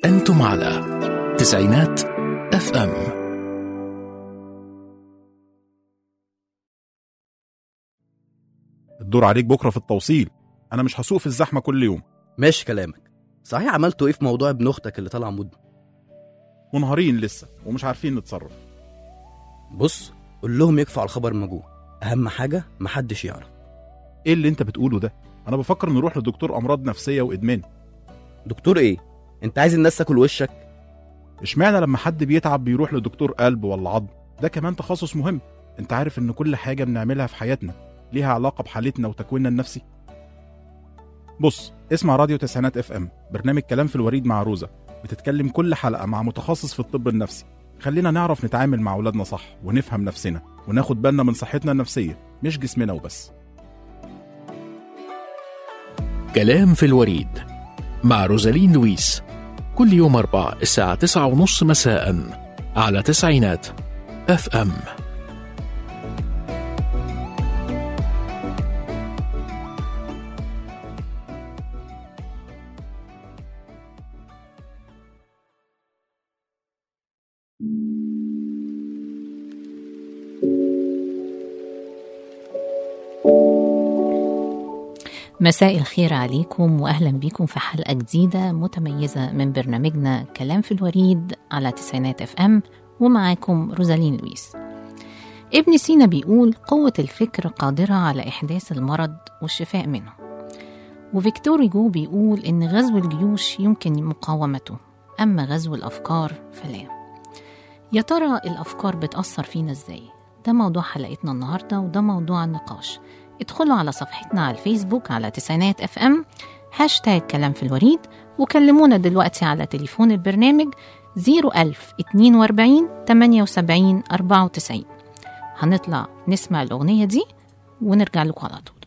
أنتم على تسعينات اف ام الدور عليك بكره في التوصيل انا مش هسوق في الزحمه كل يوم ماشي كلامك صحيح عملتوا ايه في موضوع ابن اختك اللي طالع مدمن منهارين لسه ومش عارفين نتصرف بص قول لهم يكفوا على الخبر المجوع اهم حاجه محدش يعرف ايه اللي انت بتقوله ده انا بفكر نروح لدكتور امراض نفسيه وادمان دكتور ايه انت عايز الناس تاكل وشك اشمعنى لما حد بيتعب بيروح لدكتور قلب ولا عظم ده كمان تخصص مهم انت عارف ان كل حاجه بنعملها في حياتنا ليها علاقه بحالتنا وتكويننا النفسي بص اسمع راديو تسعينات اف ام برنامج كلام في الوريد مع روزا بتتكلم كل حلقه مع متخصص في الطب النفسي خلينا نعرف نتعامل مع اولادنا صح ونفهم نفسنا وناخد بالنا من صحتنا النفسيه مش جسمنا وبس كلام في الوريد مع روزالين لويس كل يوم أربع الساعة تسعة ونص مساء على تسعينات اف ام مساء الخير عليكم واهلا بيكم في حلقه جديده متميزه من برنامجنا كلام في الوريد على تسعينات اف ام ومعاكم روزالين لويس ابن سينا بيقول قوة الفكر قادرة على إحداث المرض والشفاء منه وفيكتور هيجو بيقول إن غزو الجيوش يمكن مقاومته أما غزو الأفكار فلا يا ترى الأفكار بتأثر فينا إزاي؟ ده موضوع حلقتنا النهاردة وده موضوع النقاش ادخلوا على صفحتنا على الفيسبوك على تسعينات اف ام هاشتاج كلام في الوريد وكلمونا دلوقتي على تليفون البرنامج 01000 42 78 94 هنطلع نسمع الأغنية دي ونرجع لكم على طول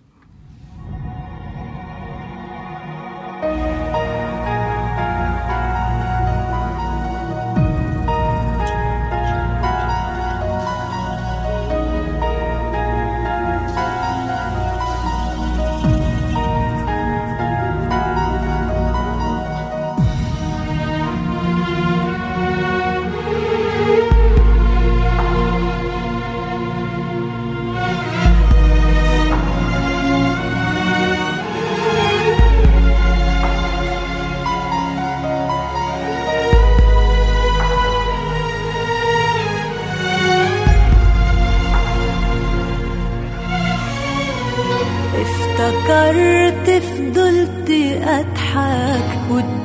افتكرت فضلت اضحك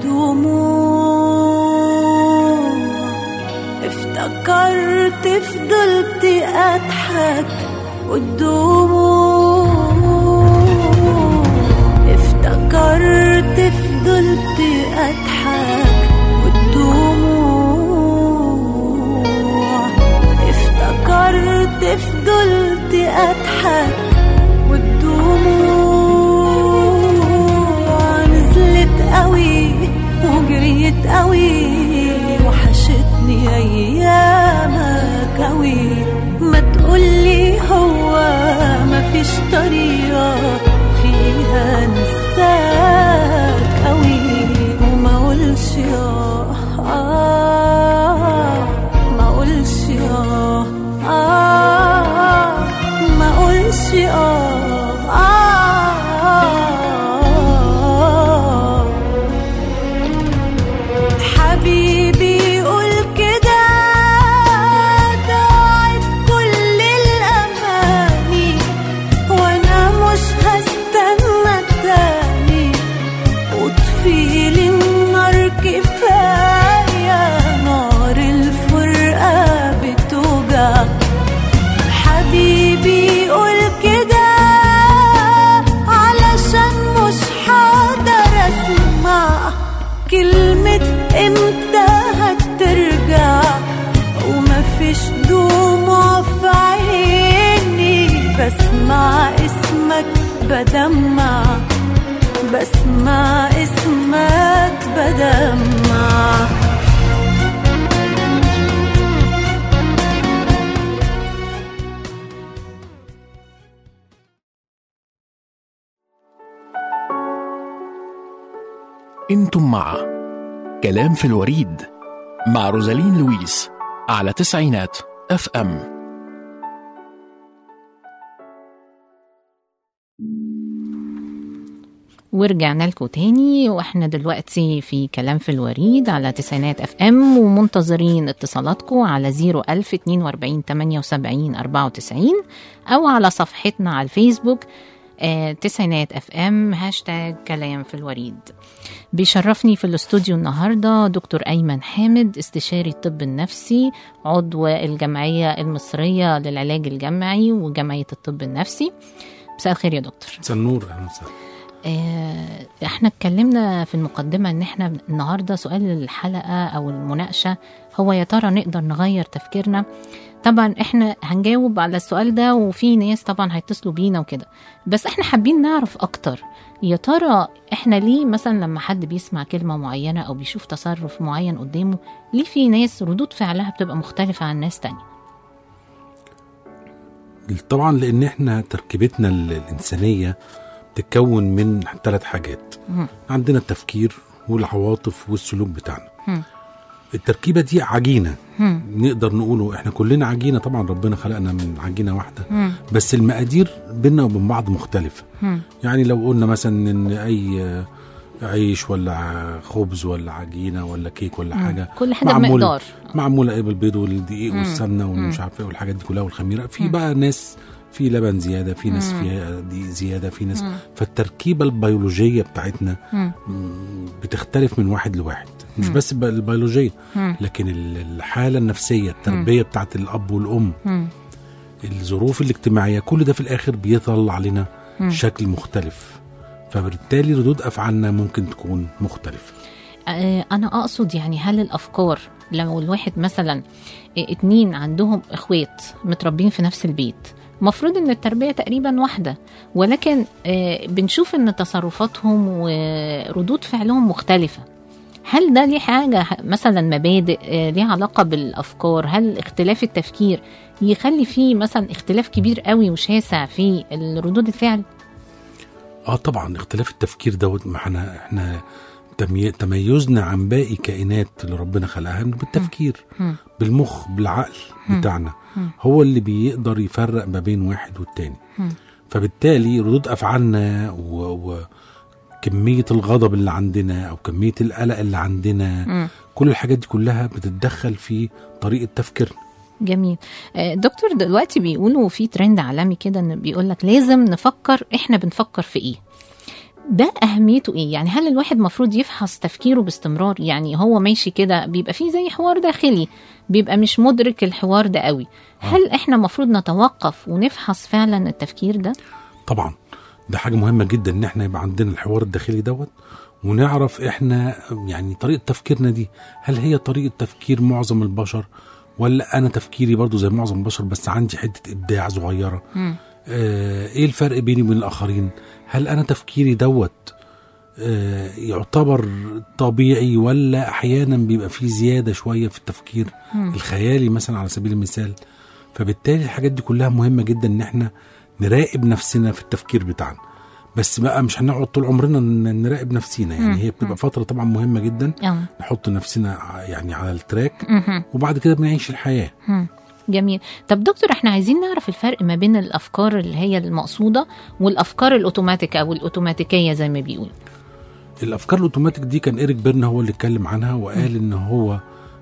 والدموع افتكرت فضلت اضحك والدموع افتكرت فضلت اضحك والدموع افتكرت فضلت اضحك والدموع نزلت قوي وجريت قوي وحشتني ايامك قوي ما تقولي هو مفيش طريقة فيها انساك قوي وما اقولش اه آه ما اقولش اه آه ما اقولش اه آه حبيبي قول كده ضاعت كل الأماني وأنا مش هستنى تاني وطفيلي النار كفاية نار الفرقة بتوجع حبيبي قول كده علشان مش حاضر اسمع كلمة امتى هترجع ومفيش دموع في عيني بسمع اسمك بدمع بسمع اسمك بدمع انتم مع كلام في الوريد مع روزالين لويس على تسعينات اف ام ورجعنا لكم تاني واحنا دلوقتي في كلام في الوريد على تسعينات اف ام ومنتظرين اتصالاتكم على 01000 42 78 94 او على صفحتنا على الفيسبوك آه، تسعينات اف ام هاشتاج كلام في الوريد بيشرفني في الاستوديو النهارده دكتور ايمن حامد استشاري الطب النفسي عضو الجمعيه المصريه للعلاج الجمعي وجمعيه الطب النفسي مساء الخير يا دكتور مساء النور اهلا وسهلا آه، احنا اتكلمنا في المقدمة ان احنا النهاردة سؤال الحلقة او المناقشة هو يا ترى نقدر نغير تفكيرنا طبعا احنا هنجاوب على السؤال ده وفي ناس طبعا هيتصلوا بينا وكده بس احنا حابين نعرف اكتر يا ترى احنا ليه مثلا لما حد بيسمع كلمة معينة او بيشوف تصرف معين قدامه ليه في ناس ردود فعلها بتبقى مختلفة عن ناس تانية طبعا لان احنا تركيبتنا ال- الانسانيه بتتكون من ثلاث حاجات مم. عندنا التفكير والعواطف والسلوك بتاعنا مم. التركيبه دي عجينه مم. نقدر نقوله احنا كلنا عجينه طبعا ربنا خلقنا من عجينه واحده مم. بس المقادير بينا وبين بعض مختلفه مم. يعني لو قلنا مثلا ان اي عيش ولا خبز ولا عجينه ولا كيك ولا حاجه كل حاجة معمول- بمقدار معموله ايه بالبيض والدقيق مم. والسمنه مم. والمش عارف ايه والحاجات دي كلها والخميره في مم. بقى ناس في لبن زياده في ناس مم. فيها دي زياده في ناس مم. فالتركيبه البيولوجيه بتاعتنا مم. مم، بتختلف من واحد لواحد مش مم. بس الب- البيولوجيه مم. لكن ال- الحاله النفسيه التربيه بتاعت الاب والام مم. الظروف الاجتماعيه كل ده في الاخر بيطلع علينا مم. شكل مختلف فبالتالي ردود افعالنا ممكن تكون مختلفه آه، انا اقصد يعني هل الافكار لو الواحد مثلا آه، اتنين عندهم اخوات متربين في نفس البيت مفروض ان التربيه تقريبا واحده ولكن آه، بنشوف ان تصرفاتهم وردود فعلهم مختلفه هل ده ليه حاجه مثلا مبادئ آه، ليها علاقه بالافكار هل اختلاف التفكير يخلي فيه مثلا اختلاف كبير قوي وشاسع في ردود الفعل اه طبعا اختلاف التفكير دوت ما احنا احنا تمي- تميزنا عن باقي كائنات اللي ربنا خلقها بالتفكير مم. بالمخ بالعقل مم. بتاعنا مم. هو اللي بيقدر يفرق ما بين واحد والتاني مم. فبالتالي ردود افعالنا و... وكميه الغضب اللي عندنا او كميه القلق اللي عندنا مم. كل الحاجات دي كلها بتتدخل في طريقه تفكيرنا جميل آه، دكتور دلوقتي بيقولوا في ترند عالمي كده ان بيقول لك لازم نفكر احنا بنفكر في ايه ده اهميته ايه يعني هل الواحد مفروض يفحص تفكيره باستمرار يعني هو ماشي كده بيبقى فيه زي حوار داخلي بيبقى مش مدرك الحوار ده قوي هل احنا مفروض نتوقف ونفحص فعلا التفكير ده طبعا ده حاجه مهمه جدا ان احنا يبقى عندنا الحوار الداخلي دوت ونعرف احنا يعني طريقه تفكيرنا دي هل هي طريقه تفكير معظم البشر ولا انا تفكيري برضو زي معظم البشر بس عندي حته ابداع صغيره مم. آه ايه الفرق بيني وبين الاخرين هل انا تفكيري دوت آه يعتبر طبيعي ولا احيانا بيبقى فيه زياده شويه في التفكير مم. الخيالي مثلا على سبيل المثال فبالتالي الحاجات دي كلها مهمه جدا ان احنا نراقب نفسنا في التفكير بتاعنا بس بقى مش هنقعد طول عمرنا ن- نراقب نفسينا مم. يعني هي بتبقى فتره طبعا مهمه جدا اه نحط نفسنا ع- يعني على التراك مهم. وبعد كده بنعيش الحياه مم. جميل طب دكتور احنا عايزين نعرف الفرق ما بين الافكار اللي هي المقصوده والافكار الاوتوماتيك او الاوتوماتيكيه زي ما بيقولوا الافكار الاوتوماتيك دي كان ايريك بيرن هو اللي اتكلم عنها وقال ان هو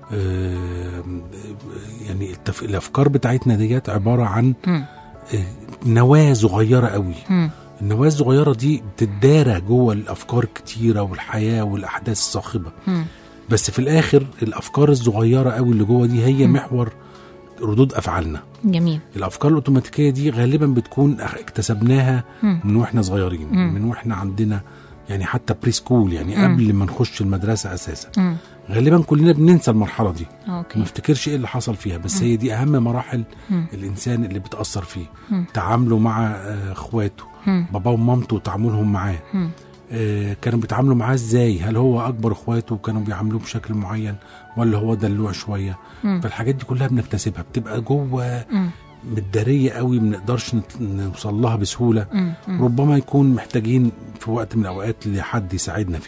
آه، يعني التف... الافكار بتاعتنا ديت عباره عن مم. آه، نواه صغيره قوي مم. النواه الصغيره دي بتتدارى جوه الافكار الكتيره والحياه والاحداث الصاخبه مم. بس في الاخر الافكار الصغيره قوي اللي جوه دي هي محور ردود افعالنا جميل الافكار الاوتوماتيكيه دي غالبا بتكون أخ- اكتسبناها مم. من واحنا صغيرين مم. من واحنا عندنا يعني حتى بري سكول يعني مم. قبل ما نخش المدرسه اساسا مم. غالبا كلنا بننسى المرحله دي ما اوكي نفتكرش ايه اللي حصل فيها بس هي دي اهم مراحل مم. الانسان اللي بتاثر فيه مم. تعامله مع آه، اخواته مم. باباه ومامته وتعاملهم معاه مم. آه، كانوا بيتعاملوا معاه ازاي هل هو اكبر اخواته وكانوا بيعاملوه بشكل معين ولا هو دلوع شويه مم. فالحاجات دي كلها بنكتسبها بتبقى جوه مم. متداريه قوي ما نقدرش نت- نوصل لها بسهوله مم. مم. ربما يكون محتاجين في وقت من الاوقات لحد يساعدنا فيها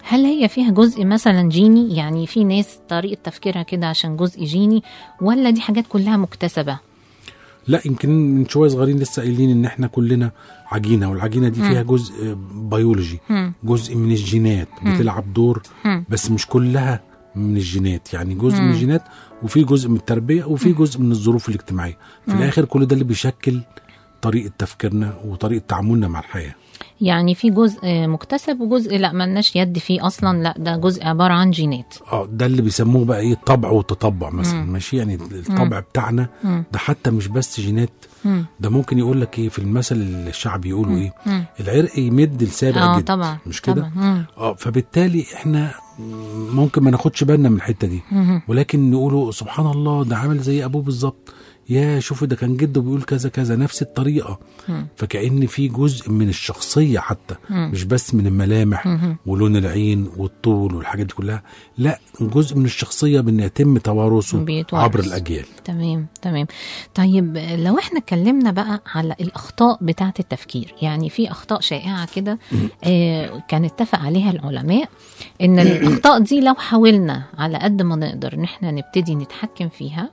هل هي فيها جزء مثلا جيني يعني في ناس طريقه تفكيرها كده عشان جزء جيني ولا دي حاجات كلها مكتسبه لا يمكن من شويه صغيرين لسه قايلين ان احنا كلنا عجينه والعجينه دي فيها جزء بيولوجي مم. جزء من الجينات بتلعب دور مم. بس مش كلها من الجينات يعني جزء من مم. الجينات وفي جزء من التربيه وفي جزء من الظروف الاجتماعيه في الاخر كل ده اللي بيشكل طريقه تفكيرنا وطريقه تعاملنا مع الحياه يعني في جزء مكتسب وجزء لا ملناش يد فيه اصلا لا ده جزء عباره عن جينات اه ده اللي بيسموه بقى ايه الطبع والتطبع مثلا ماشي يعني الطبع بتاعنا مم. ده حتى مش بس جينات مم. ده ممكن يقول لك ايه في المثل الشعبي يقولوا ايه مم. العرق يمد لسابع اه جد طبعا مش كده طبعا. مم. اه فبالتالي احنا ممكن ما ناخدش بالنا من الحته دي مم. ولكن نقوله سبحان الله ده عامل زي ابوه بالظبط يا شوفي ده كان جده بيقول كذا كذا نفس الطريقه مم. فكأن في جزء من الشخصيه حتى مم. مش بس من الملامح مم. ولون العين والطول والحاجات دي كلها لا جزء من الشخصيه بان يتم توارثه بيتوارث. عبر الاجيال تمام تمام طيب لو احنا اتكلمنا بقى على الاخطاء بتاعه التفكير يعني في اخطاء شائعه كده آه كان اتفق عليها العلماء ان الاخطاء دي لو حاولنا على قد ما نقدر ان احنا نبتدي نتحكم فيها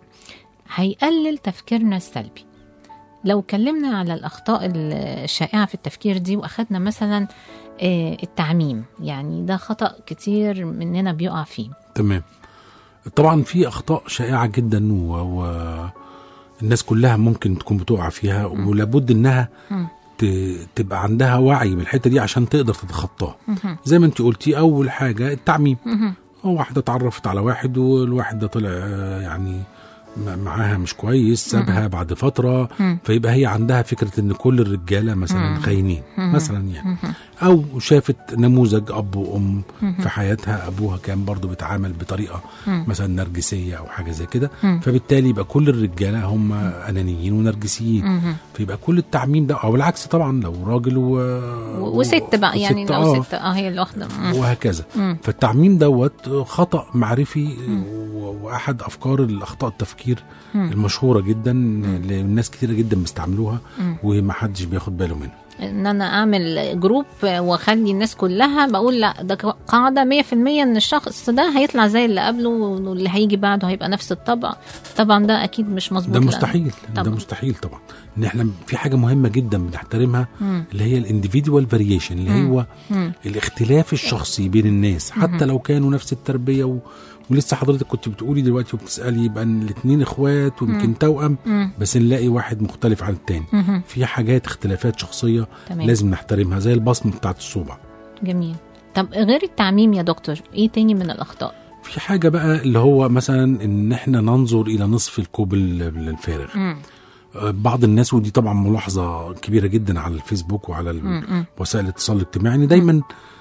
هيقلل تفكيرنا السلبي لو اتكلمنا على الاخطاء الشائعه في التفكير دي واخدنا مثلا آه التعميم يعني ده خطا كتير مننا بيقع فيه تمام طبعا في اخطاء شائعه جدا و... و... الناس كلها ممكن تكون بتقع فيها ولابد انها مم. ت... تبقى عندها وعي بالحته دي عشان تقدر تتخطاها زي ما انت قلتي اول حاجه التعميم مهم. واحده اتعرفت على واحد والواحد ده طلع آه، يعني م- معاها مش كويس سابها بعد فتره مم. فيبقى هي عندها فكره ان كل الرجاله مثلا مم. خاينين مم. مثلا يعني مهم. او شافت نموذج اب وام في حياتها ابوها كان برضو بيتعامل بطريقه مم. مثلا نرجسيه او حاجه زي كده مم. فبالتالي يبقى كل الرجاله هم انانيين ونرجسيين مهم. فيبقى كل التعميم ده او العكس طبعا لو راجل و... و- وست بقى يعني وست، لو آه. ست اه هي اللي واخده مم. وهكذا مم. فالتعميم دوت خطا معرفي و- واحد افكار الاخطاء التفكير مم. المشهوره جدا اللي الناس كتيره جدا بيستعملوها مم. ومحدش بياخد باله منها ان انا اعمل جروب واخلي الناس كلها بقول لا ده قاعده 100% ان الشخص ده هيطلع زي اللي قبله واللي هيجي بعده هيبقى نفس الطبع طبعا ده اكيد مش مظبوط ده لأن- مستحيل ده طبعا. مستحيل طبعا ان احنا في حاجه مهمه جدا بنحترمها مم. اللي هي الانديفيدوال فاريشن اللي مم. هو مم. الاختلاف الشخصي بين الناس حتى لو كانوا نفس التربيه و... ولسه حضرتك كنت بتقولي دلوقتي وبتسالي يبقى ان الاثنين اخوات ويمكن توأم مم. بس نلاقي واحد مختلف عن التاني مهم. في حاجات اختلافات شخصيه تمام لازم نحترمها زي البصمه بتاعت الصوبع جميل طب غير التعميم يا دكتور ايه تاني من الاخطاء في حاجه بقى اللي هو مثلا ان احنا ننظر الى نصف الكوب ال- الفارغ مم. آه، بعض الناس ودي طبعا ملاحظه كبيره جدا على الفيسبوك وعلى ال- مم. مم. وسائل الاتصال الاجتماعي ان دايما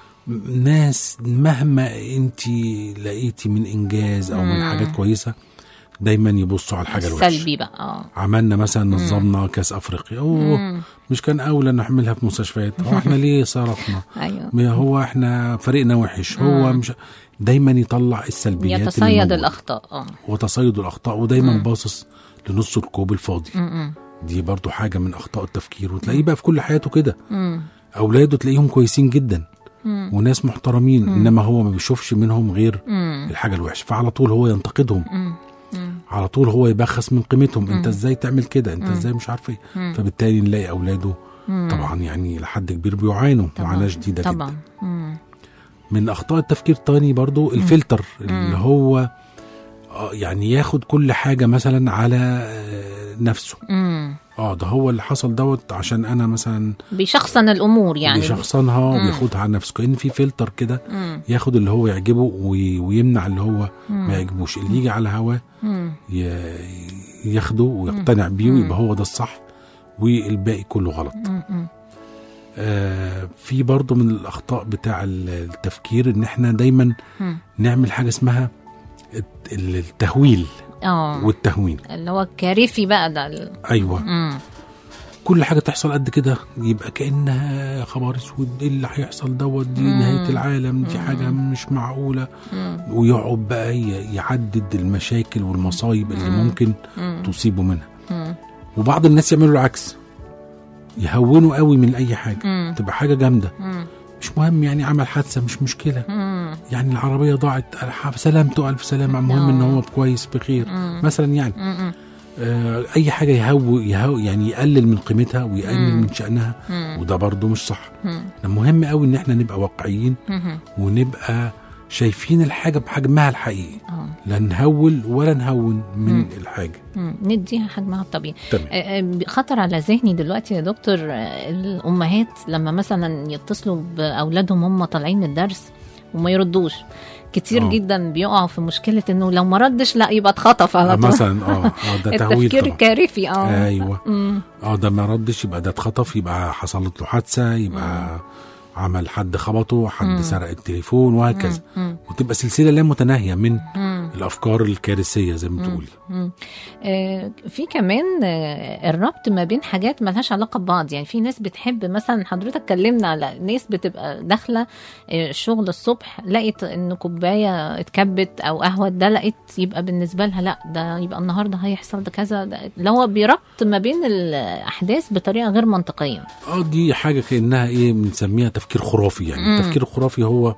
ناس مهما انت لقيتي من انجاز او من مم. حاجات كويسه دايما يبصوا على الحاجه الوحشه السلبي بقى اه عملنا مثلا نظمنا كاس افريقيا اوه مم. مش كان اولى نعملها في مستشفيات هو احنا ليه صرفنا ايوه ما هو احنا فريقنا وحش هو مش دايما يطلع السلبيات اللي يتصيد موجودة. الاخطاء اه وتصيد الاخطاء ودايما باصص لنص الكوب الفاضي مم. دي برضو حاجه من اخطاء التفكير وتلاقيه بقى في كل حياته كده مم. اولاده تلاقيهم كويسين جدا مم. وناس محترمين انما هو ما بيشوفش منهم غير مم. الحاجه الوحشه فعلى طول هو ينتقدهم مم. مم. على طول هو يبخس من قيمتهم انت ازاي تعمل كده انت ازاي مش عارف ايه فبالتالي نلاقي اولاده طبعا يعني لحد كبير بيعانوا طبعا. معاناه شديده جدا طبعا مم. من اخطاء التفكير التاني برضو الفلتر اللي هو آه، يعني ياخد كل حاجه مثلا على آه، نفسه مم. اه ده هو اللي حصل دوت عشان انا مثلا بيشخصن الامور يعني بيشخصنها وبياخدها على نفسه كان في فلتر كده مم. ياخد اللي هو يعجبه وي- ويمنع اللي هو ما يعجبوش اللي يجي على هواه مم. ي- ياخده ويقتنع بيه ويبقى هو ده الصح والباقي كله غلط مم. مم. آه في برضه من الاخطاء بتاع ال- التفكير ان احنا دايما مم. نعمل حاجه اسمها الت- التهويل اه والتهوين اللي هو الكارثي بقى ده ال- ايوه مم. كل حاجه تحصل قد كده يبقى كانها خبر اسود ايه اللي هيحصل دوت دي نهايه العالم دي حاجه مش معقوله ويقعد بقى ي- يعدد المشاكل والمصايب اللي ممكن تصيبه منها مم. وبعض الناس يعملوا العكس يهونوا قوي من اي حاجه مم. تبقى حاجه جامده مم. مش مهم يعني عمل حادثه مش مشكله مم. يعني العربيه ضاعت ألف- سلامته الف سلامه المهم ان هو كويس بخير مم. مثلا يعني مم. آه اي حاجه يهو, يهو يعني يقلل من قيمتها ويقلل مم. من شانها مم. وده برضه مش صح مم. المهم قوي ان احنا نبقى واقعيين مم. ونبقى شايفين الحاجه بحجمها الحقيقي اه لا نهول ولا نهون من مم. الحاجه مم. نديها حجمها الطبيعي تمام آه، آه، خطر على ذهني دلوقتي يا دكتور آه، الامهات لما مثلا يتصلوا باولادهم هم طالعين من الدرس وما يردوش كتير آه. جدا بيقعوا في مشكله انه لو ما ردش لا يبقى اتخطف على آه طول مثلا اه اه ده تهويل التفكير طبعا كارثي اه ايوه مم. اه ده ما ردش يبقى ده اتخطف يبقى حصلت له حادثه يبقى عمل حد خبطه حد مم. سرق التليفون وهكذا مم. وتبقى سلسله لا متناهيه من مم. الافكار الكارثيه زي ما مم. تقولي مم. آه، في كمان آه، الربط ما بين حاجات ملهاش علاقه ببعض يعني في ناس بتحب مثلا حضرتك اتكلمنا على ناس بتبقى داخله آه، الشغل الصبح لقيت ان كوبايه اتكبت او قهوه اتدلقت يبقى بالنسبه لها لا ده يبقى النهارده هيحصل ده كذا ده اللي هو بيربط ما بين الاحداث بطريقه غير منطقيه اه دي حاجه كانها ايه بنسميها تفكير خرافي يعني مم. التفكير الخرافي هو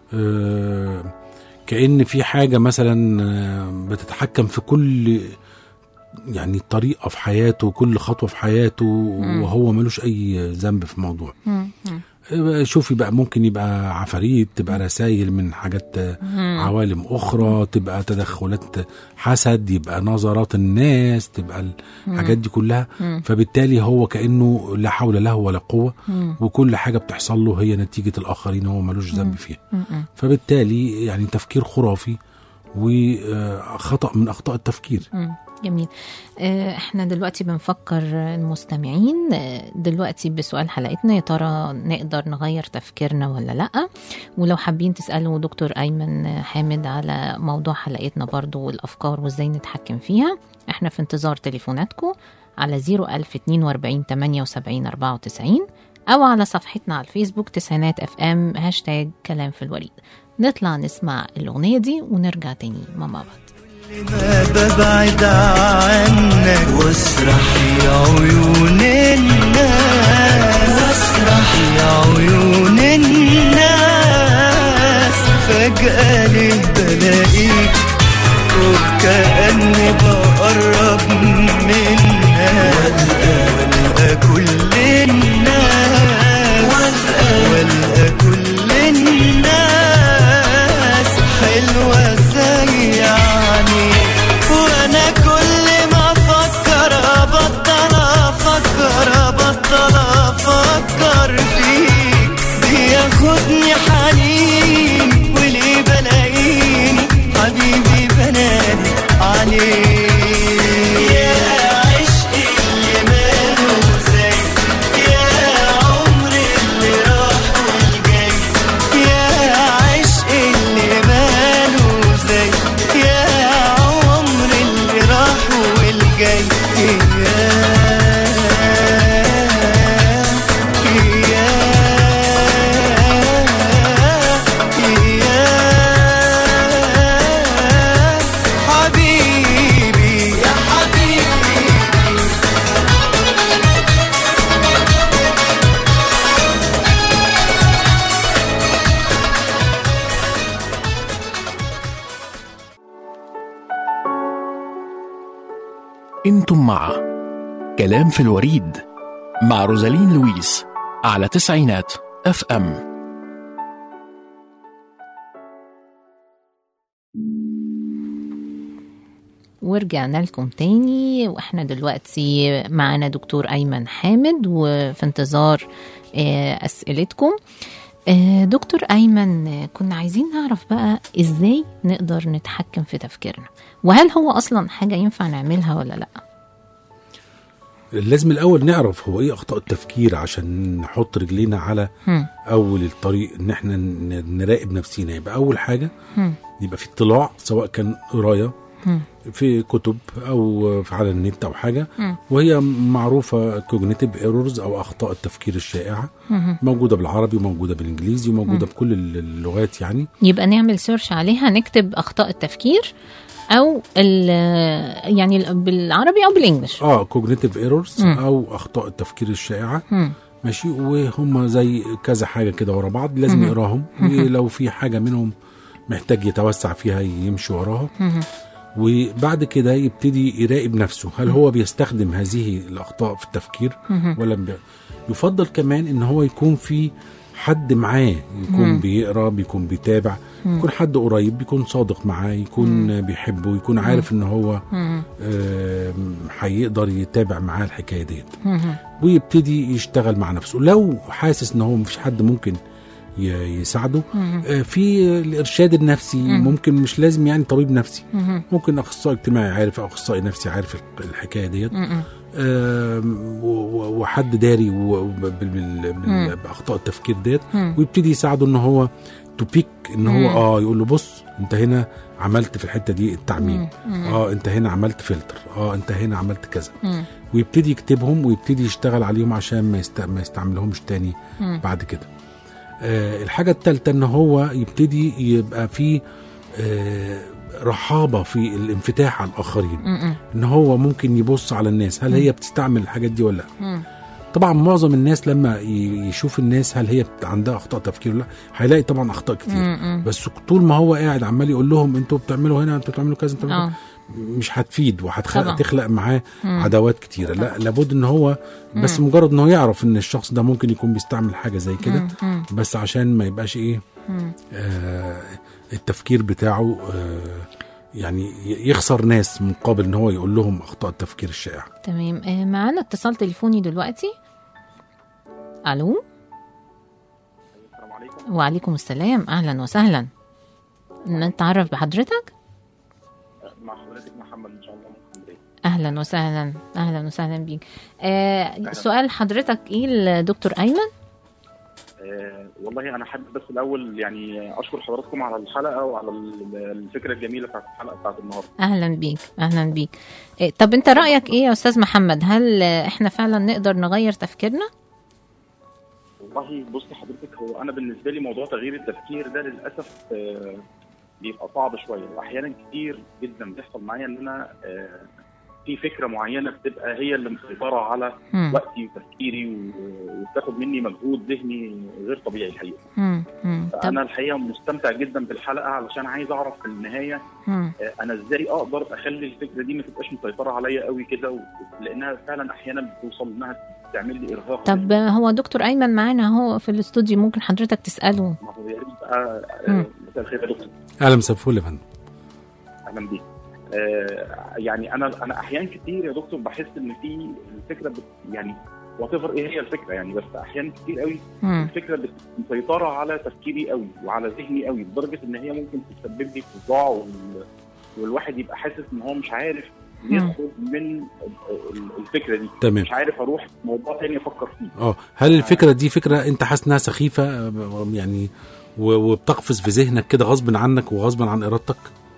آه كان في حاجه مثلا آه، بتتحكم في كل يعني طريقه في حياته كل خطوه في حياته وهو ملوش اي ذنب في الموضوع مم. مم. آه، شوفي بقى ممكن يبقى عفاريت تبقى رسائل من حاجات آه، مم. عوالم اخرى تبقى تدخلات حسد يبقى نظرات الناس تبقى الحاجات دي كلها مم. فبالتالي هو كانه لا حول له ولا قوه مم. وكل حاجه بتحصل له هي نتيجه الاخرين هو ملوش ذنب فيها مم. فبالتالي يعني تفكير خرافي وخطا من اخطاء التفكير مم. جميل آه، احنا دلوقتي بنفكر المستمعين آه، دلوقتي بسؤال حلقتنا يا ترى نقدر نغير تفكيرنا ولا لا ولو حابين تسألوا دكتور أيمن حامد على موضوع حلقتنا برضو والأفكار وازاي نتحكم فيها احنا في انتظار تليفوناتكم على 01042 78 94 أو على صفحتنا على الفيسبوك تسعينات اف ام هاشتاج كلام في الوريد نطلع نسمع الأغنية دي ونرجع تاني مع بعض ما ببعد عنك واسرح في عيون الناس واسرح في عيون الناس فجأة ليه بلاقيك وكأني بقرب منها والقى كل الناس والقى كل الناس حلوة زي يعني وانا كل ما افكر ابطل افكر ابطل افكر فيك بياخدني حنين وليه بلاقيني حبيبي بنادي عليك يا عشقي اللي ماله زي يا عمري اللي راح والجاي يا عشقي اللي ماله زي يا عمري اللي راح والجاي يا يا حبيبي يا حبيبي انتم مع كلام في الوريد مع روزالين لويس على تسعينات اف ام ورجعنا لكم تاني واحنا دلوقتي معانا دكتور ايمن حامد وفي انتظار آه، اسئلتكم آه، دكتور ايمن آه، كنا عايزين نعرف بقى ازاي نقدر نتحكم في تفكيرنا وهل هو اصلا حاجه ينفع نعملها ولا لا لازم الاول نعرف هو ايه اخطاء التفكير عشان نحط رجلينا على هم. اول الطريق ان احنا ن- نراقب نفسينا يبقى اول حاجه هم. يبقى في اطلاع سواء كان قرايه هم. في كتب او في على النت او حاجه مم. وهي معروفه كوجنيتيف ايرورز او اخطاء التفكير الشائعه مهم. موجوده بالعربي وموجوده بالانجليزي وموجوده بكل اللغات يعني يبقى نعمل سيرش عليها نكتب اخطاء التفكير او ال- يعني ال- بالعربي او بالانجلش اه كوجنيتيف ايرورز مم. او اخطاء التفكير الشائعه هم. ماشي وهم زي كذا حاجه كده ورا بعض لازم مم. نقراهم ولو في حاجه منهم محتاج يتوسع فيها يمشي وراها مهم. وبعد كده يبتدي يراقب نفسه هل هو بيستخدم هذه الاخطاء في التفكير مهم. ولا بي... يفضل كمان ان هو يكون في حد معاه يكون مم. بيقرا بيكون بيتابع يكون حد قريب بيكون صادق معاه يكون بيحبه يكون عارف ان هو مهم. آم، هيقدر يتابع معاه الحكايه ديت مهم. ويبتدي يشتغل مع نفسه لو حاسس ان هو مفيش حد ممكن ي- يساعده مهم. آه، في الارشاد النفسي مم. ممكن مش لازم يعني طبيب نفسي مهم. ممكن اخصائي اجتماعي عارف او اخصائي نفسي عارف الحكايه ديت مهم. آم، و- و- وحد داري و- بال- بال- بال- مم. باخطاء التفكير ديت مم. ويبتدي يساعده ان هو تو بيك ان هو مم. اه يقول له بص انت هنا عملت في الحته دي التعميم مم. اه انت هنا عملت فلتر اه انت هنا عملت كذا مم. ويبتدي يكتبهم ويبتدي يشتغل عليهم عشان ما, يست... ما يستعملهمش تاني مم. بعد كده آه الحاجة التالتة ان هو يبتدي يبقى في آه رحابة في الانفتاح على الآخرين مم. ان هو ممكن يبص على الناس هل هي بتستعمل الحاجات دي ولا لا مم. طبعا معظم الناس لما ي- يشوف الناس هل هي بت- عندها اخطاء تفكير ولا لا هيلاقي طبعا اخطاء كتير مم. بس طول ما هو قاعد عمال يقول لهم انتوا بتعملوا هنا انتوا بتعملوا كذا انتوا بتعملوا اه مش هتفيد وهتخلق طبعا. تخلق معاه مم. عداوات كتيره لا لابد ان هو بس مجرد ان هو يعرف ان الشخص ده ممكن يكون بيستعمل حاجه زي كده مم. مم. بس عشان ما يبقاش ايه مم. آه التفكير بتاعه آه يعني ي- يخسر ناس مقابل ان هو يقول لهم اخطاء التفكير الشائعه تمام آه، معانا اتصال تليفوني دلوقتي الو السلام عليكم وعليكم السلام اهلا وسهلا نتعرف بحضرتك مع حضرتك محمد ان شاء الله من اسكندريه اهلا وسهلا اهلا وسهلا بيك آه سؤال حضرتك ايه لدكتور ايمن آه والله انا حابب بس الاول يعني اشكر حضراتكم على الحلقه وعلى ال- الفكره الجميله بتاعت الحلقه بتاعت النهارده اهلا بيك اهلا بيك آه طب انت رايك ايه يا استاذ محمد هل آه، احنا فعلا نقدر نغير تفكيرنا والله بص حضرتك هو انا بالنسبه لي موضوع تغيير التفكير ده للاسف آه بيبقى صعب شويه واحيانا كتير جدا بيحصل معايا ان انا آه في فكره معينه بتبقى هي اللي مسيطره على مم. وقتي وتفكيري و- وبتاخد مني مجهود ذهني غير طبيعي الحقيقه مم. مم. طب فانا الحقيقه مستمتع جدا بالحلقه علشان عايز اعرف في النهايه مم. آه، انا ازاي اقدر اخلي الفكره دي ما تبقاش مسيطره عليا قوي كده و- لانها فعلا احيانا بتوصل انها تعمل لي ارهاق طب آه، هو دكتور ايمن معانا اهو في الاستوديو ممكن حضرتك تساله ما هو يا ريت بقى مم. آه، مساء الخير يا دكتور اهلا مساء الفل يا فندم اهلا بيك آه، يعني انا انا احيان كتير يا دكتور بحس ان في الفكره بت يعني وات ايه هي الفكره يعني بس احيان كتير قوي مم. الفكره بت- مسيطره على تفكيري قوي وعلى ذهني قوي لدرجه ان هي ممكن تسبب لي صداع وال... والواحد يبقى حاسس ان هو مش عارف يخرج من ال- ال- الفكره دي تمام مش عارف اروح موضوع تاني افكر فيه اه هل الفكره دي فكره انت حاسس انها سخيفه آه، يعني و- وبتقفز في ذهنك كده غصب عنك وغصب عن ارادتك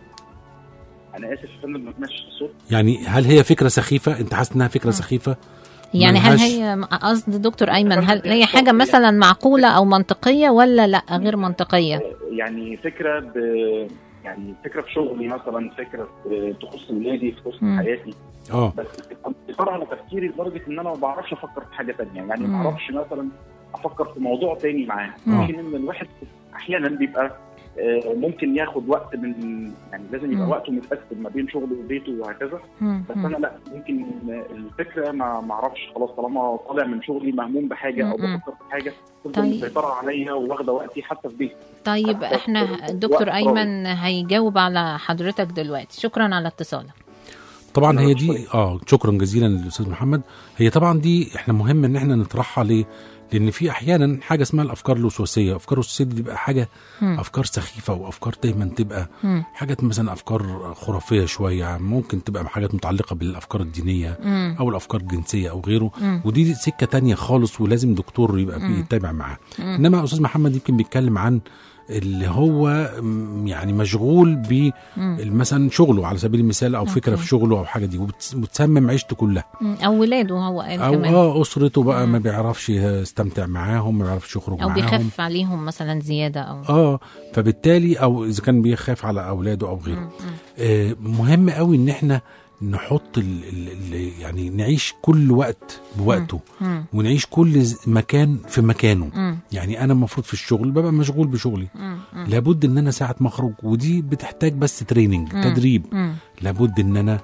انا اسف يا فندم ما سمعتش الصوت يعني هل هي فكره سخيفه انت حاسس انها فكره سخيفه يعني هل ملهاش- هي قصد دكتور ايمن هل هي حاجه مثلا معقوله او منطقيه ولا لا غير منطقيه يعني فكره ب... يعني فكره في شغلي مثلا فكره في- تخص ولادي تخص مم. حياتي اه بس بتبقى مسيطره على تفكيري لدرجه ان انا ما بعرفش افكر في حاجه تانية يعني مم. ما اعرفش مثلا افكر في موضوع تاني معاه مم. ممكن ان الواحد احيانا بيبقى آه، ممكن ياخد وقت من يعني لازم يبقى مم. وقته متقسم ما بين شغله وبيته وهكذا مم. بس انا لا ممكن الفكره ما ما اعرفش خلاص طالما طالع من شغلي مهموم بحاجه او مم. بفكر في حاجه تفضل طيب. مسيطره عليا وواخده وقتي حتى في بيتي طيب حتى احنا في الدكتور وقت ايمن هيجاوب على حضرتك دلوقتي شكرا على اتصالك طبعا أنا هي بشكرك. دي اه شكرا جزيلا للاستاذ محمد هي طبعا دي احنا مهم ان احنا نطرحها ليه لان في احيانا حاجه اسمها الافكار الوسواسيه افكار الوسواسيه دي بتبقى حاجه مم. افكار سخيفه وافكار دايما تبقى مم. حاجات مثلا افكار خرافيه شويه ممكن تبقى حاجات متعلقه بالافكار الدينيه مم. او الافكار الجنسيه او غيره مم. ودي سكه تانية خالص ولازم دكتور يبقى مم. بيتابع معاه مم. انما استاذ محمد يمكن بيتكلم عن اللي هو م، يعني مشغول ب مم. مثلا شغله على سبيل المثال او فكره أوكي. في شغله او حاجه دي وبتس- وبتسمم عيشته كلها مم. او ولاده هو قال او كمان اه اسرته بقى مم. ما بيعرفش يستمتع معاهم ما بيعرفش يخرج او معاهم بيخف عليهم مثلا زياده او اه فبالتالي او اذا كان بيخاف على اولاده او غيره مم. مم. آه مهم قوي ان احنا نحط ال ال ال يعني نعيش كل وقت بوقته مم. ونعيش كل ز- مكان في مكانه مم. يعني انا المفروض في الشغل ببقى مشغول بشغلي مم. مم. لابد ان انا ساعه ما اخرج ودي بتحتاج بس تريننج مم. تدريب مم. لابد ان انا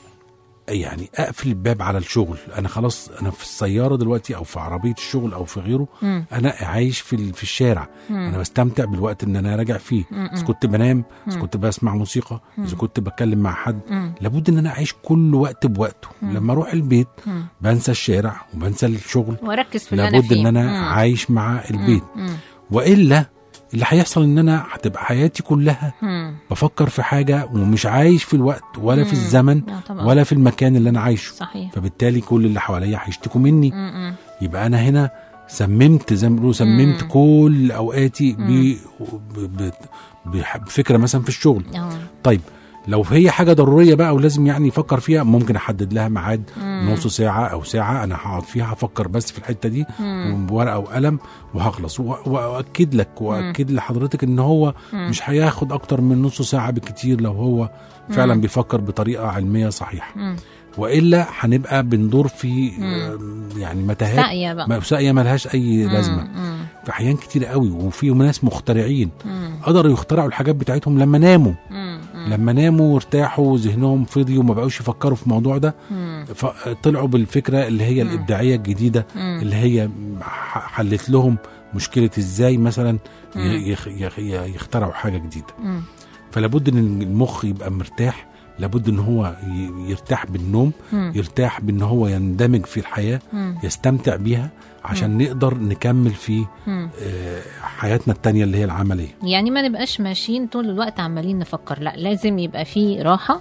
يعني اقفل الباب على الشغل انا خلاص انا في السياره دلوقتي او في عربيه الشغل او في غيره مم. انا عايش في ال- في الشارع مم. انا بستمتع بالوقت ان انا راجع فيه مم. اذا كنت بنام اذا مم. كنت بسمع موسيقى اذا كنت بتكلم مع حد مم. لابد ان انا اعيش كل وقت بوقته لما اروح البيت مم. بنسى الشارع وبنسى الشغل واركز في اللي انا لابد فيه ان انا مم. عايش مع البيت مم. والا اللي هيحصل ان انا هتبقى حياتي كلها مم. بفكر في حاجه ومش عايش في الوقت ولا في مم. الزمن لا طبعا. ولا في المكان اللي انا عايشه صحيح فبالتالي كل اللي حواليا هيشتكوا مني مم. مم. يبقى انا هنا سممت زي ما بيقولوا سممت مم. كل اوقاتي ب- ب- ب- بح- بفكره مثلا في الشغل اه طيب لو هي حاجه ضروريه بقى ولازم يعني يفكر فيها ممكن احدد لها ميعاد مم. نص ساعه او ساعه انا هقعد فيها هفكر بس في الحته دي مم. بورقه وقلم وهخلص و- واكد لك واكد لحضرتك ان هو مم. مش هياخد اكتر من نص ساعه بالكتير لو هو فعلا مم. بيفكر بطريقه علميه صحيحه مم. والا هنبقى بندور في آم، يعني متاهات ساقية بقى ما- ساقيه ملهاش اي لازمه مم. في احيان كتير قوي وفي ناس مخترعين مم. قدروا يخترعوا الحاجات بتاعتهم لما ناموا مم. مم. لما ناموا وارتاحوا وذهنهم فضي وما بقوش يفكروا في الموضوع ده مم. فطلعوا بالفكره اللي هي الابداعيه الجديده مم. اللي هي ح- حلت لهم مشكله ازاي مثلا ي- مم. يخ- يخ- يخترعوا حاجه جديده مم. فلابد ان المخ يبقى مرتاح لابد ان هو ي- يرتاح بالنوم مم. يرتاح بان هو يندمج في الحياه مم. يستمتع بيها عشان نقدر نكمل في مم. آه، حياتنا التانية اللي هي العملية يعني ما نبقاش ماشيين طول الوقت عمالين نفكر لا لازم يبقى في راحة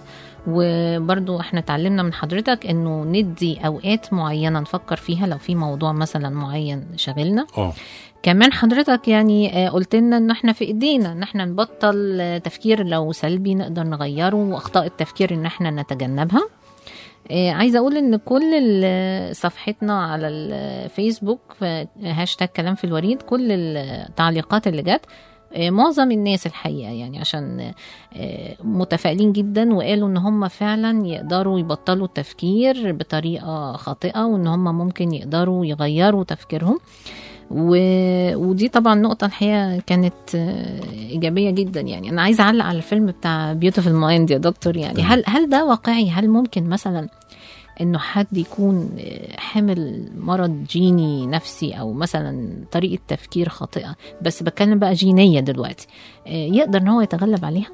وبرضو احنا اتعلمنا من حضرتك انه ندي اوقات معينة نفكر فيها لو في موضوع مثلا معين شاغلنا اه كمان حضرتك يعني آه، قلت لنا ان احنا في ايدينا ان احنا نبطل آه، تفكير لو سلبي نقدر نغيره واخطاء التفكير ان احنا نتجنبها آه، عايزه اقول ان كل ال- صفحتنا على الفيسبوك في هاشتاج كلام في الوريد كل التعليقات اللي جت آه، معظم الناس الحقيقه يعني عشان آه، متفائلين جدا وقالوا ان هم فعلا يقدروا يبطلوا التفكير بطريقه خاطئه وان هم ممكن يقدروا يغيروا تفكيرهم و... ودي طبعا نقطة الحقيقة كانت آه، إيجابية جدا يعني أنا عايزة أعلق على الفيلم بتاع بيوتيفul مايند يا دكتور يعني تمام. هل هل ده واقعي هل ممكن مثلا إنه حد يكون آه، حامل مرض جيني نفسي أو مثلا طريقة تفكير خاطئة بس بتكلم بقى جينية دلوقتي آه، يقدر إن هو يتغلب عليها؟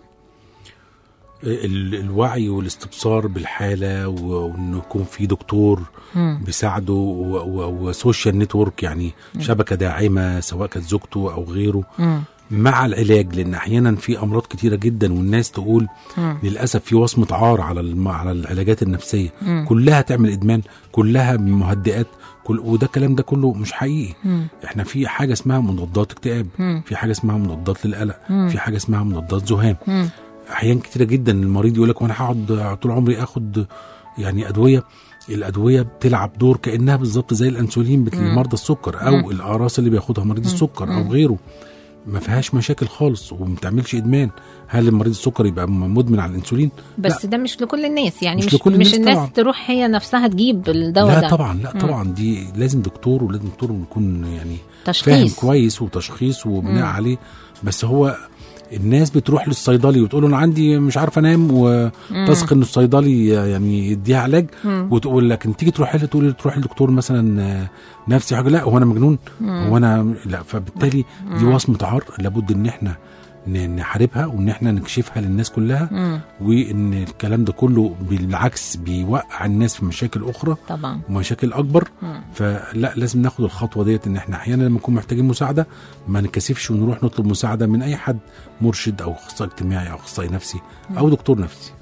ال- الوعي والاستبصار بالحالة و- وانه يكون في دكتور مم. بيساعده و- و- وسوشيال نتورك يعني شبكة داعمة سواء كانت زوجته او غيره مم. مع العلاج لان احيانا في امراض كتيرة جدا والناس تقول مم. للاسف في وصمة عار على الم- على العلاجات النفسية مم. كلها تعمل ادمان كلها مهدئات كل وده الكلام ده كله مش حقيقي مم. احنا في حاجه اسمها مضادات اكتئاب مم. في حاجه اسمها مضادات للقلق مم. في حاجه اسمها مضادات ذهان مم. احيان كتيره جدا المريض يقول لك وانا هقعد طول عمري اخد يعني ادويه الادويه بتلعب دور كانها بالظبط زي الانسولين بت- لمرضى السكر او مم. الاقراص اللي بياخدها مريض السكر او غيره ما فيهاش مشاكل خالص وما بتعملش ادمان هل مريض السكر يبقى م- مدمن على الانسولين بس ده مش لكل الناس يعني مش مش, لكل مش الناس الناس طبعاً. تروح هي نفسها تجيب الدواء لا ده طبعا لا طبعا دي لازم دكتور ولازم دكتور يكون يعني فاهم تشخيص كويس وتشخيص وبناء مم. عليه بس هو الناس بتروح للصيدلي وتقول له انا عندي مش عارف انام وتثق ان الصيدلي يعني يديها علاج مم. وتقول لك انت تيجي تروح له تقول تروح للدكتور مثلا آه، نفسي حاجه لا هو انا مجنون هو انا لا فبالتالي دي وصمه عار لابد ان احنا ن- نحاربها وان احنا نكشفها للناس كلها مم. وان الكلام ده كله بالعكس بيوقع الناس في مشاكل اخرى طبعا ومشاكل اكبر مم. فلا لازم ناخد الخطوه ديت ان احنا احيانا لما نكون محتاجين مساعده ما نكسفش ونروح نطلب مساعده من اي حد مرشد او اخصائي اجتماعي او اخصائي نفسي او دكتور نفسي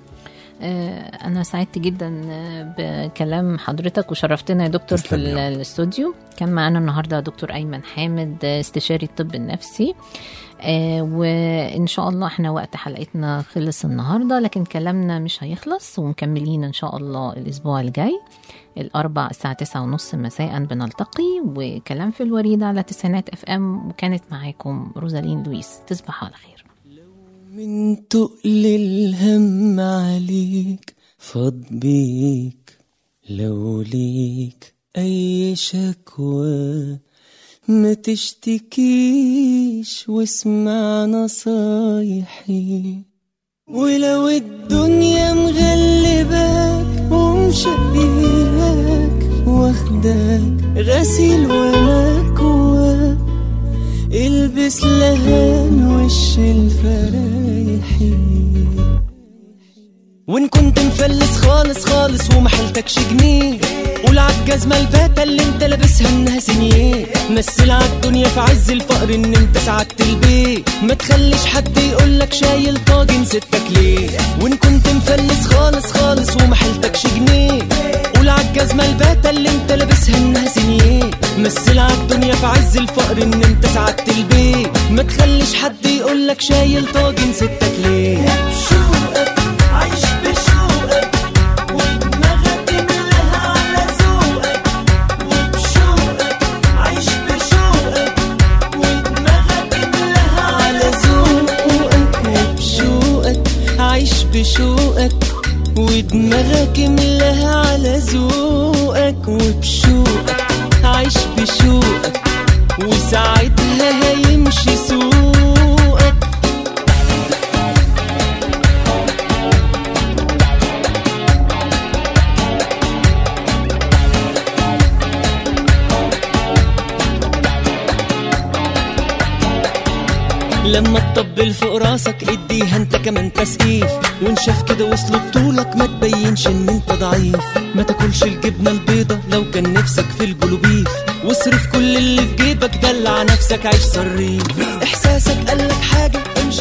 آه، أنا سعدت جدا آه، بكلام حضرتك وشرفتنا يا دكتور في تسلم يا ال- رب. الاستوديو كان معانا النهارده دكتور أيمن حامد آه، استشاري الطب النفسي آه، وإن شاء الله احنا وقت حلقتنا خلص النهارده لكن كلامنا مش هيخلص ومكملين إن شاء الله الأسبوع الجاي الأربع الساعة تسعة ونص مساء بنلتقي وكلام في الوريد على تسعينات اف ام وكانت معاكم روزالين لويس تصبحوا على خير من تقل الهم عليك فاض بيك لو ليك أي شكوى ما تشتكيش واسمع نصايحي ولو الدنيا مغلباك ومشقياك واخداك غسيل ومكواك البس لهان وش الفرايحي وان كنت مفلس خالص خالص ومحلتكش جنيه قول عالجزمة الباتة اللي انت لابسها انها سنيه مثل عالدنيا في عز الفقر ان انت سعدت البيت ما تخليش حد يقولك شايل طاجن ستك ليه وان كنت مفلس خالص خالص ومحلتكش جنيه قول عالجزمة الباتة اللي انت لابسها انها سنيه مثل عالدنيا في عز الفقر ان انت سعدت البيت ما تخليش حد يقولك شايل طاجن ستك ليه بشوقك عايش بشوقك ودماغك ملاها على ذوقك وبشوقك عايش بشوقك ودماغك ملاها على ذوقك وبشوقك عايش بشوقك ودماغك ملاها على ذوقك وبشوقك عايش بشوقك وساعتها هيمشي سوقك لما تطبل فوق راسك اديها انت كمان تسقيف وان شاف كده وصل بطولك ما تبينش ان انت ضعيف ما تاكلش الجبنه البيضه لو كان نفسك في البلوبيف واصرف كل اللي في جيبك دلع نفسك عيش صريف احساسك قالك حاجه امشي